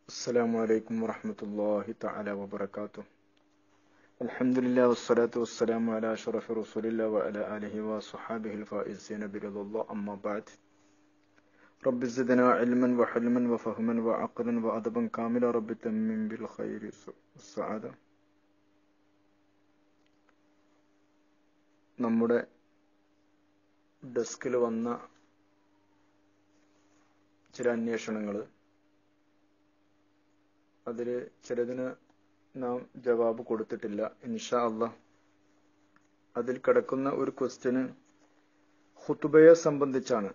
السلام عليكم ورحمة الله تعالى وبركاته الحمد لله والصلاة والسلام على أشرف رسول الله وعلى آله وصحابه الفائزين برضا الله أما بعد رب زدنا علما وحلما وفهما وعقلا وأدبا كاملا رب تمم بالخير والسعادة നമ്മുടെ ഡെസ്കിൽ വന്ന ചില അന്വേഷണങ്ങൾ അതിൽ ചിലതിന് നാം ജവാബ് കൊടുത്തിട്ടില്ല ഇൻഷാ അല്ല അതിൽ കിടക്കുന്ന ഒരു ക്വസ്റ്റ്യന് ഹുത്തുബയെ സംബന്ധിച്ചാണ്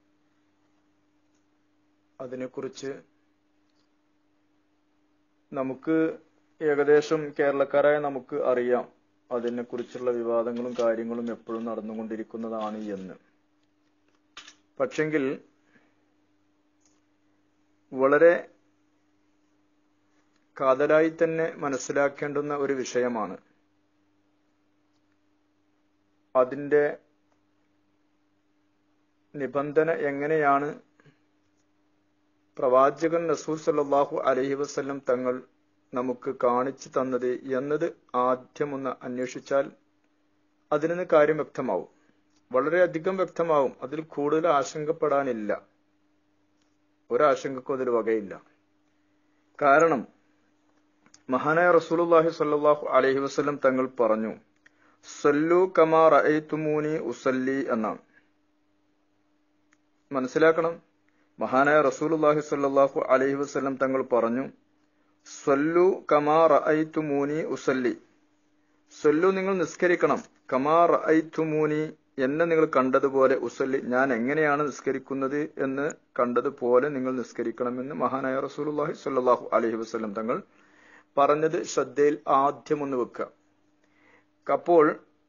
അതിനെക്കുറിച്ച് നമുക്ക് ഏകദേശം കേരളക്കാരായ നമുക്ക് അറിയാം അതിനെക്കുറിച്ചുള്ള വിവാദങ്ങളും കാര്യങ്ങളും എപ്പോഴും നടന്നുകൊണ്ടിരിക്കുന്നതാണ് എന്ന് പക്ഷെങ്കിൽ വളരെ കാതലായി തന്നെ മനസ്സിലാക്കേണ്ടുന്ന ഒരു വിഷയമാണ് അതിൻ്റെ നിബന്ധന എങ്ങനെയാണ് പ്രവാചകൻ റസൂൽ സല്ലാഹു അലഹി വസ്ല്ലം തങ്ങൾ നമുക്ക് കാണിച്ചു തന്നത് എന്നത് ആദ്യം ഒന്ന് അന്വേഷിച്ചാൽ അതിൽ നിന്ന് കാര്യം വ്യക്തമാവും വളരെയധികം വ്യക്തമാവും അതിൽ കൂടുതൽ ആശങ്കപ്പെടാനില്ല ഒരാശങ്കക്കും അതിൽ വകയില്ല കാരണം മഹാനായ റസൂലുള്ളാഹി സ്വല്ലല്ലാഹു അലൈഹി വസല്ലം തങ്ങൾ പറഞ്ഞു സല്ലു കമാ റഅയ്തുമൂനി ഉസല്ലി എന്നാണ് മനസ്സിലാക്കണം മഹാനായ റസൂലുള്ളാഹി സ്വല്ലല്ലാഹു അലൈഹി വസല്ലം തങ്ങൾ പറഞ്ഞു സല്ലു കമാ റഅയ്തുമൂനി ഉസല്ലി സല്ലു നിങ്ങൾ നിസ്കരിക്കണം കമാ റഅയ്തുമൂനി എന്നെ നിങ്ങൾ കണ്ടതുപോലെ ഉസല്ലി ഞാൻ എങ്ങനെയാണ് നിസ്കരിക്കുന്നത് എന്ന് കണ്ടതുപോലെ നിങ്ങൾ നിസ്കരിക്കണമെന്ന് മഹാനായ റസൂലുള്ളാഹി സ്വല്ലല്ലാഹു അലൈഹി വസല്ലം തങ്ങൾ പറഞ്ഞത് ശ്രദ്ധയിൽ ആദ്യം ഒന്ന് വെക്കുക അപ്പോൾ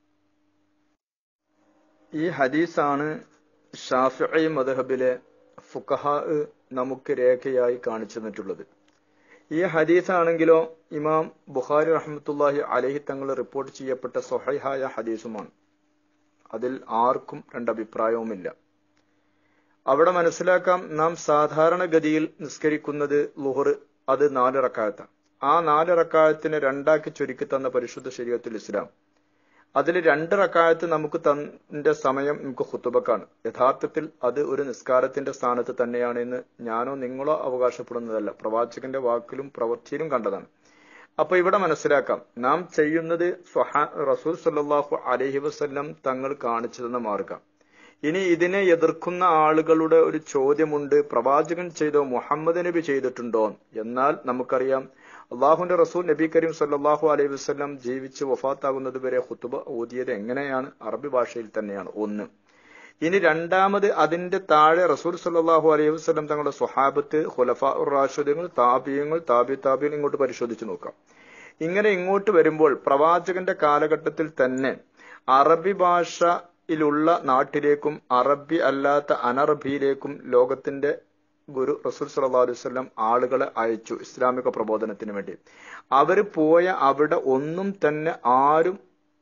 ഈ ഹദീസാണ് ഷാഫി മദഹബിലെ ഫുഖഹ നമുക്ക് രേഖയായി കാണിച്ചു തന്നിട്ടുള്ളത് ഈ ഹദീസാണെങ്കിലോ ഇമാം ബുഖാരി റഹ്മത്തുല്ലാഹി അലഹി തങ്ങൾ റിപ്പോർട്ട് ചെയ്യപ്പെട്ട സൊഹൈഹായ ഹദീസുമാണ് അതിൽ ആർക്കും രണ്ടഭിപ്രായവുമില്ല അവിടെ മനസ്സിലാക്കാം നാം സാധാരണഗതിയിൽ നിസ്കരിക്കുന്നത് ലുഹർ അത് നാല് റക്കായത്താണ് ആ നാല് റക്കായത്തിനെ രണ്ടാക്കി ചുരുക്കി തന്ന പരിശുദ്ധ ശരീരത്തിൽ ഇസ്ലാം അതിൽ രണ്ട് റക്കായത്ത് നമുക്ക് തന്റെ സമയം നമുക്ക് ഹുത്തുബക്കാണ് യഥാർത്ഥത്തിൽ അത് ഒരു നിസ്കാരത്തിന്റെ സ്ഥാനത്ത് തന്നെയാണ് എന്ന് ഞാനോ നിങ്ങളോ അവകാശപ്പെടുന്നതല്ല പ്രവാചകന്റെ വാക്കിലും പ്രവൃത്തിയിലും കണ്ടതാണ് അപ്പൊ ഇവിടെ മനസ്സിലാക്കാം നാം ചെയ്യുന്നത് റസൂൽ സല്ലാഹു അലഹി വസ്ല്ലം തങ്ങൾ കാണിച്ചു തന്ന മാർഗം ഇനി ഇതിനെ എതിർക്കുന്ന ആളുകളുടെ ഒരു ചോദ്യമുണ്ട് പ്രവാചകൻ ചെയ്തോ മുഹമ്മദ് നബി ചെയ്തിട്ടുണ്ടോ എന്നാൽ നമുക്കറിയാം അള്ളാഹുന്റെ റസൂൽ നബി കരീം സല്ലാഹു അലൈഹി വസ്ലം ജീവിച്ച് വഫാത്താകുന്നത് വരെ ഹുത്തുബ ഓതിയത് എങ്ങനെയാണ് അറബി ഭാഷയിൽ തന്നെയാണ് ഒന്ന് ഇനി രണ്ടാമത് അതിന്റെ താഴെ റസൂൽ സല്ലാഹു അലൈഹി വസ്ലം തങ്ങളുടെ സ്വഹാബത്ത് ഹുലഫ റാഷുദ്യങ്ങൾ താപിയങ്ങൾ താബി താപിയങ്ങൾ ഇങ്ങോട്ട് പരിശോധിച്ച് നോക്കാം ഇങ്ങനെ ഇങ്ങോട്ട് വരുമ്പോൾ പ്രവാചകന്റെ കാലഘട്ടത്തിൽ തന്നെ അറബി ഭാഷയിലുള്ള നാട്ടിലേക്കും അറബി അല്ലാത്ത അനറബിയിലേക്കും ലോകത്തിന്റെ ഗുരു റസൂൽ സല്ലാ അലൈവല്ലം ആളുകളെ അയച്ചു ഇസ്ലാമിക പ്രബോധനത്തിന് വേണ്ടി അവര് പോയ അവിടെ ഒന്നും തന്നെ ആരും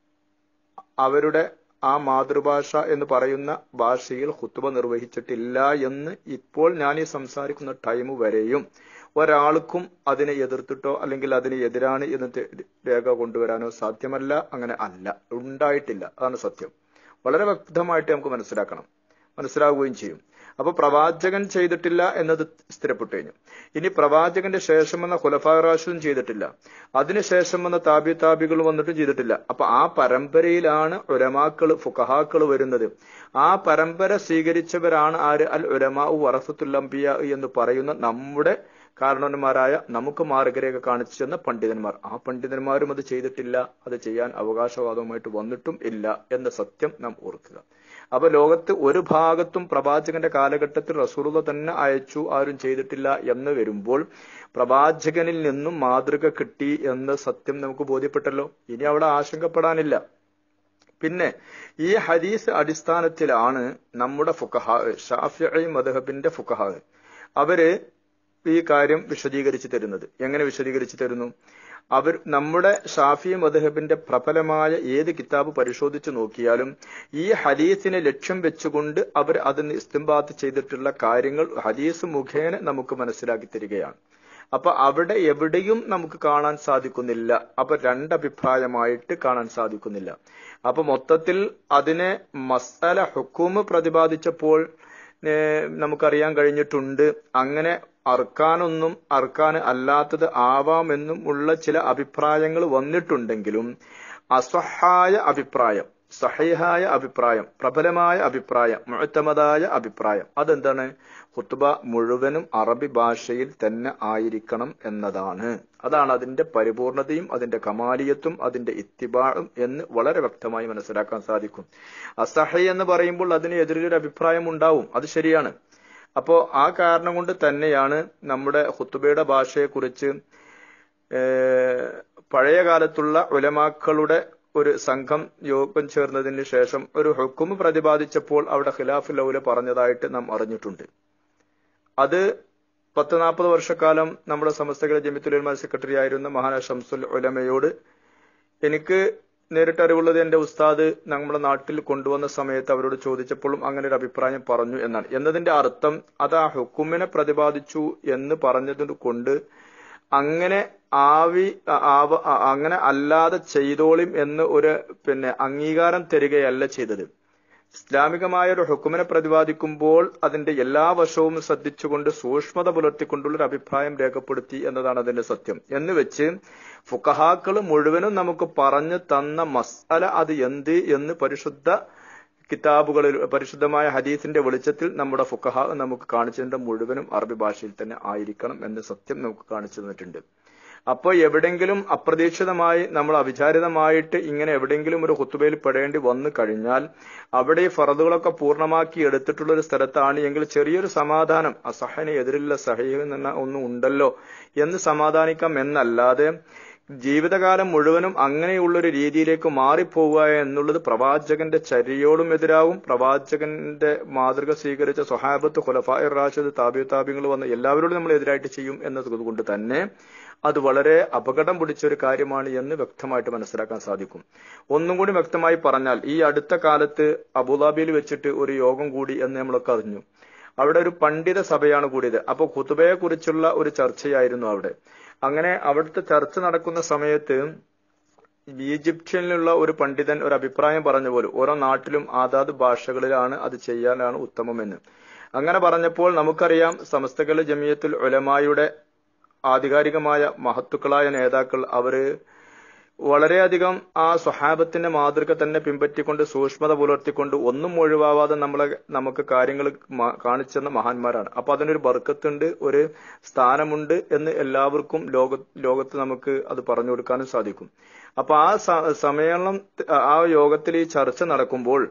അവരുടെ ആ മാതൃഭാഷ എന്ന് പറയുന്ന ഭാഷയിൽ ഹുത്തുബ നിർവഹിച്ചിട്ടില്ല എന്ന് ഇപ്പോൾ ഞാൻ ഈ സംസാരിക്കുന്ന ടൈം വരെയും ഒരാൾക്കും അതിനെ എതിർത്തിട്ടോ അല്ലെങ്കിൽ അതിന് എതിരാണ് എന്ന് രേഖ കൊണ്ടുവരാനോ സാധ്യമല്ല അങ്ങനെ അല്ല ഉണ്ടായിട്ടില്ല അതാണ് സത്യം വളരെ വ്യക്തമായിട്ട് നമുക്ക് മനസ്സിലാക്കണം മനസ്സിലാവുകയും ചെയ്യും അപ്പൊ പ്രവാചകൻ ചെയ്തിട്ടില്ല എന്നത് സ്ഥിരപ്പെട്ടു കഴിഞ്ഞു ഇനി പ്രവാചകന്റെ ശേഷം വന്ന ഖുലഫാറാഷും ചെയ്തിട്ടില്ല അതിനുശേഷം വന്ന താബി താബികൾ വന്നിട്ടും ചെയ്തിട്ടില്ല അപ്പൊ ആ പരമ്പരയിലാണ് ഉലമാക്കൾ ഫുഖഹാക്കൾ വരുന്നത് ആ പരമ്പര സ്വീകരിച്ചവരാണ് ആര് അൽ ഉലമാ വറഫത്തുല്ലംബിയ എന്ന് പറയുന്ന നമ്മുടെ കാരണവന്മാരായ നമുക്ക് മാർഗരേഖ കാണിച്ചു ചെന്ന പണ്ഡിതന്മാർ ആ പണ്ഡിതന്മാരും അത് ചെയ്തിട്ടില്ല അത് ചെയ്യാൻ അവകാശവാദവുമായിട്ട് വന്നിട്ടും ഇല്ല എന്ന സത്യം നാം ഓർക്കുക അപ്പൊ ലോകത്ത് ഒരു ഭാഗത്തും പ്രവാചകന്റെ കാലഘട്ടത്തിൽ റസൂറുള്ള തന്നെ അയച്ചു ആരും ചെയ്തിട്ടില്ല എന്ന് വരുമ്പോൾ പ്രവാചകനിൽ നിന്നും മാതൃക കിട്ടി എന്ന സത്യം നമുക്ക് ബോധ്യപ്പെട്ടല്ലോ ഇനി അവിടെ ആശങ്കപ്പെടാനില്ല പിന്നെ ഈ ഹദീസ് അടിസ്ഥാനത്തിലാണ് നമ്മുടെ ഫുഖഹ ഷാഫി മദഹബിന്റെ ഫുഖഹ അവര് ഈ കാര്യം വിശദീകരിച്ചു തരുന്നത് എങ്ങനെ വിശദീകരിച്ചു തരുന്നു അവർ നമ്മുടെ ഷാഫി മദഹബിന്റെ പ്രബലമായ ഏത് കിതാബ് പരിശോധിച്ചു നോക്കിയാലും ഈ ഹദീസിനെ ലക്ഷ്യം വെച്ചുകൊണ്ട് അവർ അതിന് ഇസ്തിംബാത്ത് ചെയ്തിട്ടുള്ള കാര്യങ്ങൾ ഹദീസ് മുഖേന നമുക്ക് മനസ്സിലാക്കി തരികയാണ് അപ്പൊ അവിടെ എവിടെയും നമുക്ക് കാണാൻ സാധിക്കുന്നില്ല അപ്പൊ രണ്ടഭിപ്രായമായിട്ട് കാണാൻ സാധിക്കുന്നില്ല അപ്പൊ മൊത്തത്തിൽ അതിനെ മസാല ഹുക്കൂമ് പ്രതിപാദിച്ചപ്പോൾ ഏഹ് നമുക്കറിയാൻ കഴിഞ്ഞിട്ടുണ്ട് അങ്ങനെ അർക്കാനൊന്നും അർക്കാൻ അല്ലാത്തത് ആവാമെന്നും ഉള്ള ചില അഭിപ്രായങ്ങൾ വന്നിട്ടുണ്ടെങ്കിലും അസഹായ അഭിപ്രായം സഹിഹായ അഭിപ്രായം പ്രബലമായ അഭിപ്രായം മുഴത്തമതായ അഭിപ്രായം അതെന്താണ് ഹുത്തുബ മുഴുവനും അറബി ഭാഷയിൽ തന്നെ ആയിരിക്കണം എന്നതാണ് അതാണ് അതിന്റെ പരിപൂർണതയും അതിന്റെ കമാലിയത്തും അതിന്റെ ഇത്തിബാഴും എന്ന് വളരെ വ്യക്തമായി മനസ്സിലാക്കാൻ സാധിക്കും അസഹി എന്ന് പറയുമ്പോൾ അതിന് എതിരൊരു അഭിപ്രായം ഉണ്ടാവും അത് ശരിയാണ് അപ്പോ ആ കാരണം കൊണ്ട് തന്നെയാണ് നമ്മുടെ ഹുത്തുബയുടെ ഭാഷയെക്കുറിച്ച് പഴയ കാലത്തുള്ള ഉലമാക്കളുടെ ഒരു സംഘം യോഗം ചേർന്നതിന് ശേഷം ഒരു ഹുക്കും പ്രതിപാദിച്ചപ്പോൾ അവിടെ ഖിലാഫ് ലൗല പറഞ്ഞതായിട്ട് നാം അറിഞ്ഞിട്ടുണ്ട് അത് പത്ത് നാൽപ്പത് വർഷക്കാലം നമ്മുടെ സമസ്തകളെ ജമിത്തുലമ സെക്രട്ടറി ആയിരുന്ന മഹാന ഷംസുൽ ഉലമയോട് എനിക്ക് നേരിട്ട് അറിവുള്ളത് എന്റെ ഉസ്താദ് നമ്മുടെ നാട്ടിൽ കൊണ്ടുവന്ന സമയത്ത് അവരോട് ചോദിച്ചപ്പോഴും അങ്ങനെ ഒരു അഭിപ്രായം പറഞ്ഞു എന്നാണ് എന്നതിന്റെ അർത്ഥം അത് ആ ഹുക്കുമിനെ പ്രതിപാദിച്ചു എന്ന് പറഞ്ഞത് കൊണ്ട് അങ്ങനെ ആവി ആവ അങ്ങനെ അല്ലാതെ ചെയ്തോളിം എന്ന് ഒരു പിന്നെ അംഗീകാരം തരികയല്ല ചെയ്തത് ഇസ്ലാമികമായ ഒരു ഹുക്കുമിനെ പ്രതിപാദിക്കുമ്പോൾ അതിന്റെ എല്ലാ വശവും ശ്രദ്ധിച്ചുകൊണ്ട് സൂക്ഷ്മത പുലർത്തിക്കൊണ്ടുള്ള ഒരു അഭിപ്രായം രേഖപ്പെടുത്തി എന്നതാണ് അതിന്റെ സത്യം എന്ന് വെച്ച് ഫുക്കഹാക്കൾ മുഴുവനും നമുക്ക് പറഞ്ഞു തന്ന മസാല അത് എന്ത് എന്ന് പരിശുദ്ധ കിതാബുകളിൽ പരിശുദ്ധമായ ഹദീസിന്റെ വെളിച്ചത്തിൽ നമ്മുടെ ഫുക്കഹ നമുക്ക് കാണിച്ചതിന്റെ മുഴുവനും അറബി ഭാഷയിൽ തന്നെ ആയിരിക്കണം എന്ന സത്യം നമുക്ക് കാണിച്ചു തന്നിട്ടുണ്ട് അപ്പോൾ എവിടെങ്കിലും അപ്രതീക്ഷിതമായി നമ്മൾ അവിചാരിതമായിട്ട് ഇങ്ങനെ എവിടെയെങ്കിലും ഒരു കുത്തുബയിൽ പെടേണ്ടി വന്നു കഴിഞ്ഞാൽ അവിടെ ഈ ഫറദുകളൊക്കെ പൂർണ്ണമാക്കി എടുത്തിട്ടുള്ള ഒരു സ്ഥലത്താണ് എങ്കിൽ ചെറിയൊരു സമാധാനം അസഹന് എതിരില്ല സഹീഹ് എന്ന ഒന്നും ഉണ്ടല്ലോ എന്ന് സമാധാനിക്കാം എന്നല്ലാതെ ജീവിതകാലം മുഴുവനും അങ്ങനെയുള്ളൊരു രീതിയിലേക്ക് മാറിപ്പോവുക എന്നുള്ളത് പ്രവാചകന്റെ ചര്യയോടും എതിരാവും പ്രവാചകന്റെ മാതൃക സ്വീകരിച്ച സ്വഹാബത്ത് ഖുലഫായ റാഷിദ് താബി താബിങ്ങൾ വന്ന് എല്ലാവരോടും നമ്മൾ എതിരായിട്ട് ചെയ്യും എന്നതുകൊണ്ട് തന്നെ അത് വളരെ അപകടം പിടിച്ച ഒരു കാര്യമാണ് എന്ന് വ്യക്തമായിട്ട് മനസ്സിലാക്കാൻ സാധിക്കും ഒന്നും കൂടി വ്യക്തമായി പറഞ്ഞാൽ ഈ അടുത്ത കാലത്ത് അബുദാബിയിൽ വെച്ചിട്ട് ഒരു യോഗം കൂടി എന്ന് നമ്മളൊക്കെ അറിഞ്ഞു അവിടെ ഒരു പണ്ഡിത സഭയാണ് കൂടിയത് അപ്പോൾ ഖുതുബയെ കുറിച്ചുള്ള ഒരു ചർച്ചയായിരുന്നു അവിടെ അങ്ങനെ അവിടുത്തെ ചർച്ച നടക്കുന്ന സമയത്ത് ഈജിപ്ഷ്യനിലുള്ള ഒരു പണ്ഡിതൻ ഒരു അഭിപ്രായം പറഞ്ഞ പോലും ഓരോ നാട്ടിലും ആദാത് ഭാഷകളിലാണ് അത് ചെയ്യാനാണ് ഉത്തമമെന്ന് അങ്ങനെ പറഞ്ഞപ്പോൾ നമുക്കറിയാം സമസ്തകല ജമിയത്തുൽ ഉലമായുടെ ആധികാരികമായ മഹത്തുക്കളായ നേതാക്കൾ അവര് വളരെയധികം ആ സ്വഹാബത്തിന്റെ മാതൃക തന്നെ പിൻപറ്റിക്കൊണ്ട് സൂക്ഷ്മത പുലർത്തിക്കൊണ്ട് ഒന്നും ഒഴിവാവാതെ നമ്മളെ നമുക്ക് കാര്യങ്ങൾ കാണിച്ചെന്ന മഹാന്മാരാണ് അപ്പൊ അതിനൊരു ബർക്കത്തുണ്ട് ഒരു സ്ഥാനമുണ്ട് എന്ന് എല്ലാവർക്കും ലോക ലോകത്ത് നമുക്ക് അത് പറഞ്ഞു കൊടുക്കാനും സാധിക്കും അപ്പൊ ആ സമ്മേളനം ആ യോഗത്തിൽ ഈ ചർച്ച നടക്കുമ്പോൾ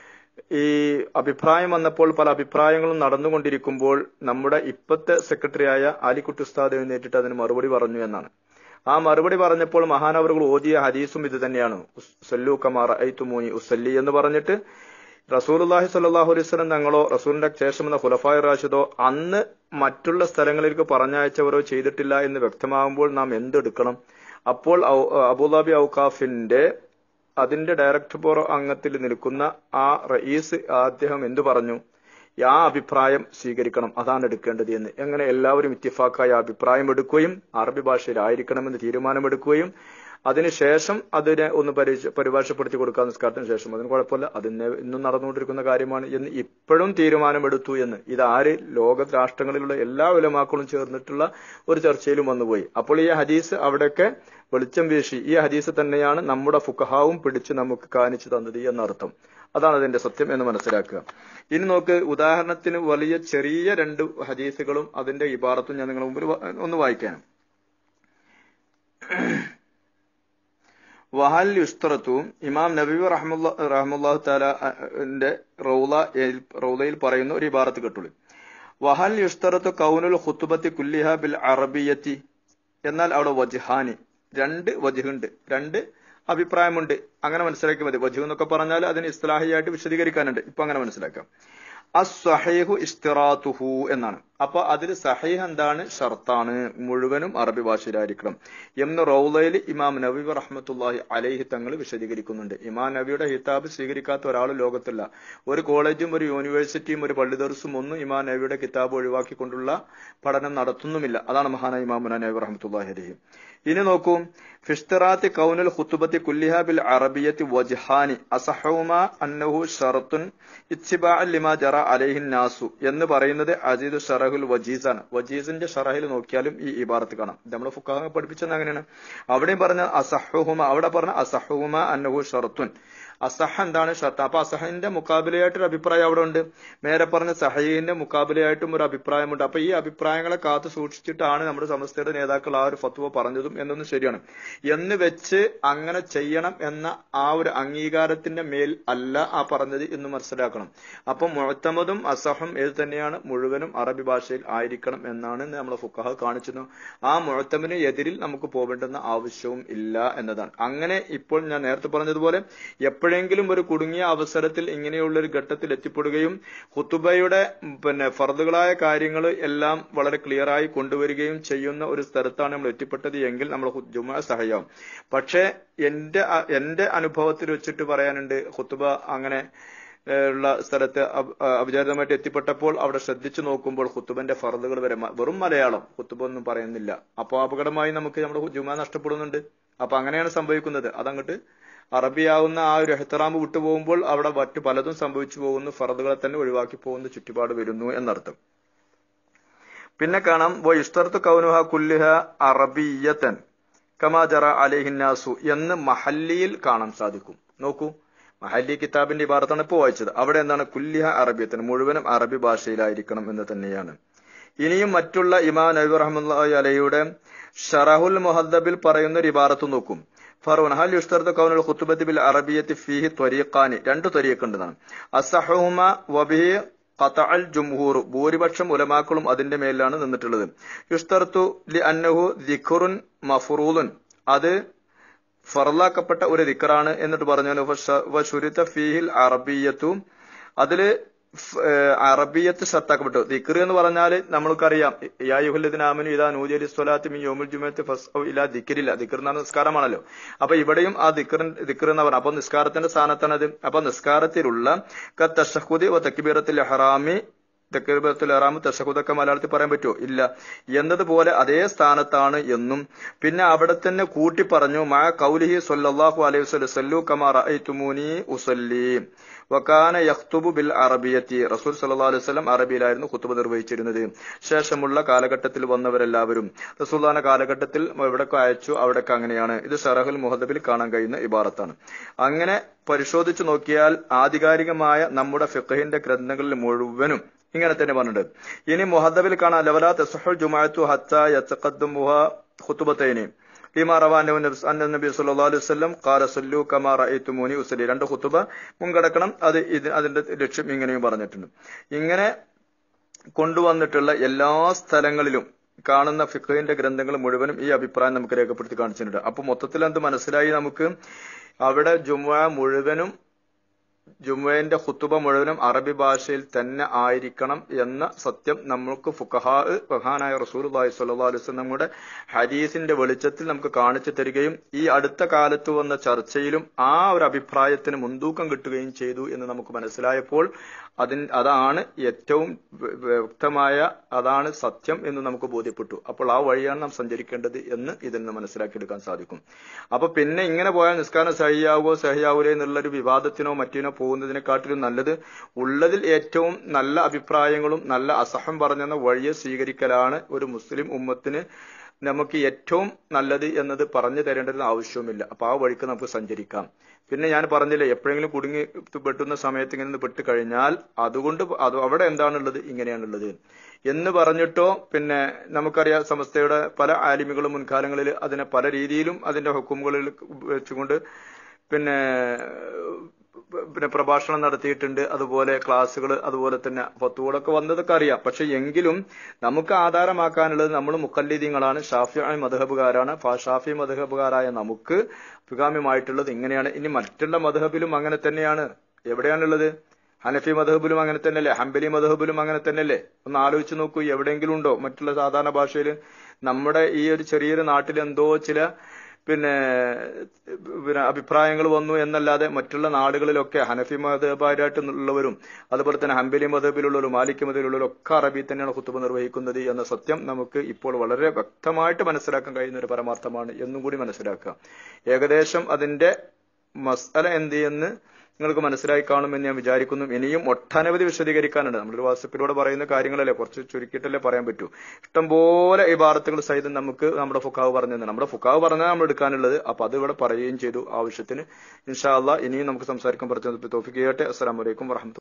ഈ അഭിപ്രായം വന്നപ്പോൾ പല അഭിപ്രായങ്ങളും നടന്നുകൊണ്ടിരിക്കുമ്പോൾ നമ്മുടെ ഇപ്പത്തെ സെക്രട്ടറിയായ ആലിക്കുട്ടി ഉസ്താദ് എഴുന്നേറ്റിട്ട് അതിന് മറുപടി പറഞ്ഞു എന്നാണ് ആ മറുപടി പറഞ്ഞപ്പോൾ മഹാനവറുകൾ ഓതിയ ഹദീസും ഇത് തന്നെയാണ് സല്ലു കമാർ ഐത്തുമൂനി ഉസല്ലി എന്ന് പറഞ്ഞിട്ട് റസൂൽഹി സല്ലാഹു അലൈവലം തങ്ങളോ റസൂലിന്റെ ശേഷം എന്ന ഹുലഫായ് റാഷിദോ അന്ന് മറ്റുള്ള സ്ഥലങ്ങളിലേക്ക് പറഞ്ഞയച്ചവരോ ചെയ്തിട്ടില്ല എന്ന് വ്യക്തമാകുമ്പോൾ നാം എന്തെടുക്കണം അപ്പോൾ അബുദാബി ഔക്കാഫിന്റെ അതിന്റെ ഡയറക്ടർ ബോർഡ് അംഗത്തിൽ നിൽക്കുന്ന ആ റയീസ് അദ്ദേഹം എന്തു പറഞ്ഞു ആ അഭിപ്രായം സ്വീകരിക്കണം അതാണ് എടുക്കേണ്ടത് എന്ന് എങ്ങനെ എല്ലാവരും ഇത്തിഫാക്കായ അഭിപ്രായം എടുക്കുകയും അറബി ഭാഷയിലായിരിക്കണമെന്ന് തീരുമാനമെടുക്കുകയും അതിനുശേഷം അതിനെ ഒന്ന് പരിഭാഷപ്പെടുത്തി കൊടുക്കാൻ നിസ്കാരത്തിന് ശേഷം അതിന് കുഴപ്പമില്ല അതിന് ഇന്നും നടന്നുകൊണ്ടിരിക്കുന്ന കാര്യമാണ് എന്ന് ഇപ്പോഴും തീരുമാനമെടുത്തു എന്ന് ഇത് ആര് ലോക രാഷ്ട്രങ്ങളിലുള്ള എല്ലാ ഉലമാക്കളും ചേർന്നിട്ടുള്ള ഒരു ചർച്ചയിലും വന്നുപോയി അപ്പോൾ ഈ ഹദീസ് അവിടെയൊക്കെ വെളിച്ചം വീശി ഈ ഹദീസ് തന്നെയാണ് നമ്മുടെ ഫുക്കഹാവും പിടിച്ച് നമുക്ക് കാണിച്ചു തന്നത് എന്നർത്ഥം അതാണ് അതിന്റെ സത്യം എന്ന് മനസ്സിലാക്കുക ഇനി നോക്ക് ഉദാഹരണത്തിന് വലിയ ചെറിയ രണ്ട് ഹദീസുകളും അതിന്റെ ഇബാറത്തും ഞാൻ നിങ്ങളുടെ മുമ്പിൽ ഒന്ന് വായിക്കാനും വഹൽ യുസ്തറത്തു ഇമാം നബീബ് റഹ്മുല്ല റഹ്മുല്ലാഹു താലാന്റെ റൗല റൗലയിൽ പറയുന്ന ഒരു ഇബാറത്ത് കേട്ടുള്ളൂ വഹൽ യുസ്തറത്തു കൗനുൽ ഖുത്തുബത്തി കുല്ലിഹ ബിൽ അറബിയത്തി എന്നാൽ അവിടെ വജ്ഹാനി രണ്ട് വജുണ്ട് രണ്ട് അഭിപ്രായമുണ്ട് അങ്ങനെ മനസ്സിലാക്കി മതി വജു എന്നൊക്കെ പറഞ്ഞാൽ അതിന് ഇസ്ലാഹിയായിട്ട് വിശദീകരിക്കാനുണ്ട് ഇപ്പൊ അങ്ങനെ മനസ്സിലാക്കാം അസ്വഹേഹു ഇസ്തിറാത്തുഹു എന്നാണ് അപ്പൊ അതിൽ സഹീഹ് എന്താണ് ഷർത്താണ് മുഴുവനും അറബി ഭാഷയിലായിരിക്കണം എന്ന് റൗലയിൽ ഇമാം നബി റഹ്മത്തുല്ലാഹി അലൈഹി തങ്ങൾ വിശദീകരിക്കുന്നുണ്ട് ഇമാം നബിയുടെ ഹിതാബ് സ്വീകരിക്കാത്ത ഒരാൾ ലോകത്തില്ല ഒരു കോളേജും ഒരു യൂണിവേഴ്സിറ്റിയും ഒരു പള്ളിദർസും ഒന്നും ഇമാം നബിയുടെ കിതാബ് ഒഴിവാക്കിക്കൊണ്ടുള്ള പഠനം നടത്തുന്നുമില്ല അതാണ് മഹാന ഇമാം നബി റഹ്മത്തുല്ലാഹി അലൈഹി ഇനി നോക്കൂ ഫിഷ്തറാത്തി കൗനുൽ ഖുത്തുബത്തി കുല്ലിഹ ബിൽ അറബിയത്തി വജ്ഹാനി അസഹുമ അന്നഹു ഷറത്തുൻ ഇച്ചിബാഅൻ ലിമാ ജറ അലൈഹിൻ നാസു എന്ന് പറയുന്നത് അജീദ് ഷറഹുൽ വജീസാണ് വജീസിന്റെ ഷറഹിൽ നോക്കിയാലും ഈ ഇബാറത്ത് കാണാം നമ്മൾ ഫുക്കാഹ പഠിപ്പിച്ചത് അങ്ങനെയാണ് അവിടെയും പറഞ്ഞ അസഹുമ അവിടെ പറഞ്ഞ അസഹുമ അന്നഹു ഷറത്തുൻ അസഹ എന്താണ് ഷർത്ത് അപ്പൊ അസഹിന്റെ മുക്കാബിലയായിട്ടൊരു അഭിപ്രായം അവിടെ ഉണ്ട് നേരെ പറഞ്ഞ സഹീന്റെ മുക്കാബിലയായിട്ടും ഒരു അഭിപ്രായമുണ്ട് അപ്പൊ ഈ അഭിപ്രായങ്ങളെ കാത്തു സൂക്ഷിച്ചിട്ടാണ് നമ്മുടെ സമസ്തയുടെ നേതാക്കൾ ആ ഒരു ഫത്വ പറഞ്ഞതും എന്നൊന്നും ശരിയാണ് എന്ന് വെച്ച് അങ്ങനെ ചെയ്യണം എന്ന ആ ഒരു അംഗീകാരത്തിന്റെ മേൽ അല്ല ആ പറഞ്ഞത് എന്ന് മനസ്സിലാക്കണം അപ്പൊ മുഴത്തമതും അസഹം ഏത് തന്നെയാണ് മുഴുവനും അറബി ഭാഷയിൽ ആയിരിക്കണം എന്നാണ് നമ്മളെ ഫുക്കഹ കാണിച്ചത് ആ മുഴത്തമിന് എതിരിൽ നമുക്ക് പോകേണ്ടുന്ന ആവശ്യവും ഇല്ല എന്നതാണ് അങ്ങനെ ഇപ്പോൾ ഞാൻ നേരത്തെ പറഞ്ഞതുപോലെ എപ്പോഴെങ്കിലും ഒരു കുടുങ്ങിയ അവസരത്തിൽ ഇങ്ങനെയുള്ള ഒരു ഘട്ടത്തിൽ എത്തിപ്പെടുകയും ഹുത്തുബയുടെ പിന്നെ ഫർദുകളായ കാര്യങ്ങൾ എല്ലാം വളരെ ക്ലിയറായി കൊണ്ടുവരികയും ചെയ്യുന്ന ഒരു സ്ഥലത്താണ് നമ്മൾ എത്തിപ്പെട്ടത് എങ്കിൽ നമ്മൾ ജുമ സഹയാവും പക്ഷേ എന്റെ എന്റെ അനുഭവത്തിൽ വെച്ചിട്ട് പറയാനുണ്ട് ഹുത്തുബ അങ്ങനെ ഉള്ള സ്ഥലത്ത് അവിചാരിതമായിട്ട് എത്തിപ്പെട്ടപ്പോൾ അവിടെ ശ്രദ്ധിച്ചു നോക്കുമ്പോൾ ഹുത്തുബന്റെ ഫറദുകൾ വരെ വെറും മലയാളം ഹുത്തുബ ഒന്നും പറയുന്നില്ല അപ്പോൾ അപകടമായി നമുക്ക് നമ്മുടെ ജുമ നഷ്ടപ്പെടുന്നുണ്ട് അപ്പൊ അങ്ങനെയാണ് സംഭവിക്കുന്നത് അതങ്ങോട്ട് അറബിയാവുന്ന ആ ഒരു എഹ്തറാമ് വിട്ടുപോകുമ്പോൾ അവിടെ മറ്റു പലതും സംഭവിച്ചു പോകുന്നു ഫറദുകളെ തന്നെ ഒഴിവാക്കി പോകുന്ന ചുറ്റുപാട് വരുന്നു എന്നർത്ഥം പിന്നെ കാണാം വോ ഇഷ്തർത്ത് കൗനുഹ കുല്ലുഹ അറബിയത്തൻ കമാജറ അലിഹിന്നാസു എന്ന് മഹല്ലിയിൽ കാണാൻ സാധിക്കും നോക്കൂ മഹല്ലി കിതാബിന്റെ ഇബാറത്താണ് ഇപ്പോൾ വായിച്ചത് അവിടെ എന്താണ് കുല്ലിഹ അറബിയത്തിന് മുഴുവനും അറബി ഭാഷയിലായിരിക്കണം എന്ന് തന്നെയാണ് ഇനിയും മറ്റുള്ള ഇമാ നബി റഹ്മുല്ലാഹി അലയുടെ ഷറഹുൽ മുഹദ്ദബിൽ പറയുന്ന ഒരു ഇബാറത്ത് നോക്കും ഫറൂൻ ഹൽ യുഷ്തർത്ത് കൗനുൽ ഖുത്തുബത്തി ബിൽ അറബിയത്തി ഫീഹി ത്വരീഖാനി രണ്ട് ത്വരീഖുണ്ടെന്നാണ് അസഹുമ വബിഹി ഖതഅൽ ജുംഹൂർ ഭൂരിപക്ഷം ഉലമാക്കളും അതിന്റെ മേലാണ് നിന്നിട്ടുള്ളത് യുഷ്തർത്തു ലി അന്നഹു ദിഖുറുൻ മഫ്റൂലുൻ അത് ഫറലാക്കപ്പെട്ട ഒരു ദിക്കറാണ് എന്നിട്ട് പറഞ്ഞു ഷുരിത്ത ഫീഹിൽ അറബിയത്തു അതില് അറബിയത്ത് ഷർത്താക്കപ്പെട്ടു ദിക്കർ എന്ന് പറഞ്ഞാൽ നമ്മൾക്കറിയാം യായുഹുല്ലദിനാമനു ഇതാ നൂജലി സ്വലാത്തി മി യോമുൽ ജുമത്ത് ഫസ് ഇല്ല ദിക്കറില്ല ദിക്കർ എന്ന് പറഞ്ഞാൽ നിസ്കാരമാണല്ലോ അപ്പൊ ഇവിടെയും ആ ദിക്കർ ദിക്കർ എന്ന് പറഞ്ഞാൽ അപ്പൊ നിസ്കാരത്തിന്റെ സ്ഥാനത്താണ് അത് അപ്പൊ നിസ്കാരത്തിലുള്ള കത്തഷഹുദി ഒ തക്കിബീറത്തിൽ ഹറാമി തെക്കബത്തുൽ ഹറാം തഷഹുദൊക്കെ മലയാളത്തിൽ പറയാൻ പറ്റുമോ ഇല്ല എന്നതുപോലെ അതേ സ്ഥാനത്താണ് എന്നും പിന്നെ അവിടെ തന്നെ കൂട്ടി പറഞ്ഞു മാ കൗലിഹി സൊല്ലാഹു അലൈഹി വസ്ലം സല്ലു കമാ റഅയ്തുമൂനി ഉസല്ലി വക്കാന യഖ്തുബു ബിൽ അറബിയത്തി റസൂൽ സല്ലല്ലാഹു അലൈഹി വസല്ലം അറബിയിലായിരുന്നു ഖുത്ബ നിർവഹിച്ചിരുന്നത് ശേഷമുള്ള കാലഘട്ടത്തിൽ വന്നവരെല്ലാവരും റസൂൽദാന കാലഘട്ടത്തിൽ എവിടൊക്കെ അയച്ചു അവിടൊക്കെ അങ്ങനെയാണ് ഇത് ഷറഹുൽ മുഹദബിൽ കാണാൻ കഴിയുന്ന ഇബാറത്താണ് അങ്ങനെ പരിശോധിച്ചു നോക്കിയാൽ ആധികാരികമായ നമ്മുടെ ഫിഖഹിന്റെ ഗ്രന്ഥങ്ങളിൽ മുഴുവനും ഇങ്ങനെ തന്നെ പറഞ്ഞിട്ടുണ്ട് ഇനി മുഹദ്ദബിൽ കാണാം ലവലാ തസഹുൽ ജുമാഅത്തു ഹത്ത യതഖദ്ദമുഹ ഖുതുബത്തൈനി ഫീമാ റവാനു നബി സല്ലല്ലാഹു അലൈഹി വസല്ലം ഖാല സല്ലു കമാ റഅയ്തുമൂനി ഉസല്ലി രണ്ട് ഖുതുബ മുൻകടക്കണം അത് ഇത് അതിന്റെ ലക്ഷ്യം ഇങ്ങനെയും പറഞ്ഞിട്ടുണ്ട് ഇങ്ങനെ കൊണ്ടുവന്നിട്ടുള്ള എല്ലാ സ്ഥലങ്ങളിലും കാണുന്ന ഫിഖഹിന്റെ ഗ്രന്ഥങ്ങൾ മുഴുവനും ഈ അഭിപ്രായം നമുക്ക് രേഖപ്പെടുത്തി കാണിച്ചിട്ടുണ്ട് അപ്പൊ മൊത്തത്തിൽ എന്ത് മനസ്സിലായി നമുക്ക് അവിടെ ജുമുഅ മുഴുവനും ജുമുഅന്റെ ഖുത്തുബ മുഴുവനും അറബി ഭാഷയിൽ തന്നെ ആയിരിക്കണം എന്ന സത്യം നമുക്ക് ഫുഖഹാ ഫഹാനായ റസൂലുള്ളാഹി സ്വല്ലല്ലാഹു അലൈഹി വസല്ലം നമ്മുടെ ഹദീസിന്റെ വെളിച്ചത്തിൽ നമുക്ക് കാണിച്ചു തരികയും ഈ അടുത്ത കാലത്ത് വന്ന ചർച്ചയിലും ആ ഒരു അഭിപ്രായത്തിന് മുൻതൂക്കം കിട്ടുകയും ചെയ്തു എന്ന് നമുക്ക് മനസ്സിലായപ്പോൾ അതിൻ അതാണ് ഏറ്റവും വ്യക്തമായ അതാണ് സത്യം എന്ന് നമുക്ക് ബോധ്യപ്പെട്ടു അപ്പോൾ ആ വഴിയാണ് നാം സഞ്ചരിക്കേണ്ടത് എന്ന് ഇതിൽ നിന്ന് മനസ്സിലാക്കിയെടുക്കാൻ സാധിക്കും അപ്പൊ പിന്നെ ഇങ്ങനെ പോയാൽ നിസ്കാരം സഹിയാവോ സഹിയാവൂലേ എന്നുള്ളൊരു വിവാദത്തിനോ മറ്റിനോ പോകുന്നതിനെക്കാട്ടിലും നല്ലത് ഉള്ളതിൽ ഏറ്റവും നല്ല അഭിപ്രായങ്ങളും നല്ല അസഹം പറഞ്ഞെന്ന വഴിയെ സ്വീകരിക്കലാണ് ഒരു മുസ്ലിം ഉമ്മത്തിന് നമുക്ക് ഏറ്റവും നല്ലത് എന്നത് പറഞ്ഞു തരേണ്ടതിന് ആവശ്യവുമില്ല അപ്പൊ ആ വഴിക്ക് നമുക്ക് സഞ്ചരിക്കാം പിന്നെ ഞാൻ പറഞ്ഞില്ലേ എപ്പോഴെങ്കിലും കുടുങ്ങി പെട്ടുന്ന സമയത്ത് ഇങ്ങനെ പെട്ട് കഴിഞ്ഞാൽ അതുകൊണ്ട് അത് അവിടെ എന്താണുള്ളത് ഇങ്ങനെയാണുള്ളത് എന്ന് പറഞ്ഞിട്ടോ പിന്നെ നമുക്കറിയാം സംസ്ഥയുടെ പല ആലിമികളും മുൻകാലങ്ങളിൽ അതിനെ പല രീതിയിലും അതിന്റെ ഹുക്കുമുകളിൽ വെച്ചുകൊണ്ട് പിന്നെ പിന്നെ പ്രഭാഷണം നടത്തിയിട്ടുണ്ട് അതുപോലെ ക്ലാസ്സുകൾ അതുപോലെ തന്നെ ഫത്തുകളൊക്കെ വന്നതൊക്കെ അറിയാം പക്ഷെ എങ്കിലും നമുക്ക് ആധാരമാക്കാനുള്ളത് നമ്മൾ മുക്കല്ലിദീങ്ങളാണ് ഷാഫി മധഹബുകാരാണ് ഷാഫി മധഹബുകാരായ നമുക്ക് അഭികാമ്യമായിട്ടുള്ളത് ഇങ്ങനെയാണ് ഇനി മറ്റുള്ള മധഹബിലും അങ്ങനെ തന്നെയാണ് എവിടെയാണുള്ളത് ഹനഫി മധഹബിലും അങ്ങനെ തന്നെയല്ലേ ഹംബലി മധഹബിലും അങ്ങനെ തന്നെയല്ലേ ഒന്ന് ആലോചിച്ച് നോക്കൂ എവിടെയെങ്കിലും ഉണ്ടോ മറ്റുള്ള സാധാരണ ഭാഷയിൽ നമ്മുടെ ഈ ഒരു ചെറിയൊരു നാട്ടിൽ എന്തോ ചില പിന്നെ പിന്നെ അഭിപ്രായങ്ങൾ വന്നു എന്നല്ലാതെ മറ്റുള്ള നാടുകളിലൊക്കെ ഹനഫി മതബാരായിട്ടുള്ളവരും അതുപോലെ തന്നെ ഹംബലി മതബിലുള്ളവരും മാലിക് മതബിലുള്ളവരും ഒക്കെ അറബി തന്നെയാണ് കുത്തുബ നിർവഹിക്കുന്നത് എന്ന സത്യം നമുക്ക് ഇപ്പോൾ വളരെ വ്യക്തമായിട്ട് മനസ്സിലാക്കാൻ കഴിയുന്ന ഒരു പരമാർത്ഥമാണ് എന്നും കൂടി മനസ്സിലാക്കുക ഏകദേശം അതിന്റെ മസല എന്ത് എന്ന് നിങ്ങൾക്ക് മനസ്സിലായി കാണുമെന്ന് ഞാൻ വിചാരിക്കുന്നു ഇനിയും ഒട്ടനവധി വിശദീകരിക്കാനുണ്ട് നമ്മളൊരു വാട്സപ്പിലൂടെ പറയുന്ന കാര്യങ്ങളല്ലേ കുറച്ച് ചുരുക്കിയിട്ടല്ലേ പറയാൻ പറ്റൂ ഇഷ്ടംപോലെ ഈ വാർത്തകൾ സഹിതം നമുക്ക് നമ്മുടെ ഫുക്കാവ് പറഞ്ഞു തന്നെ നമ്മുടെ ഫുക്കാവ് പറഞ്ഞാൽ നമ്മൾ എടുക്കാനുള്ളത് അപ്പൊ അത് ഇവിടെ പറയുകയും ചെയ്തു ആവശ്യത്തിന് ഇൻഷാല്ല ഇനിയും നമുക്ക് സംസാരിക്കാൻ പറഞ്ഞു തോഫിക്ക് ചെയ്യട്ടെ അസ്സലാമലൈക്കും വറഹമത്തുള്ള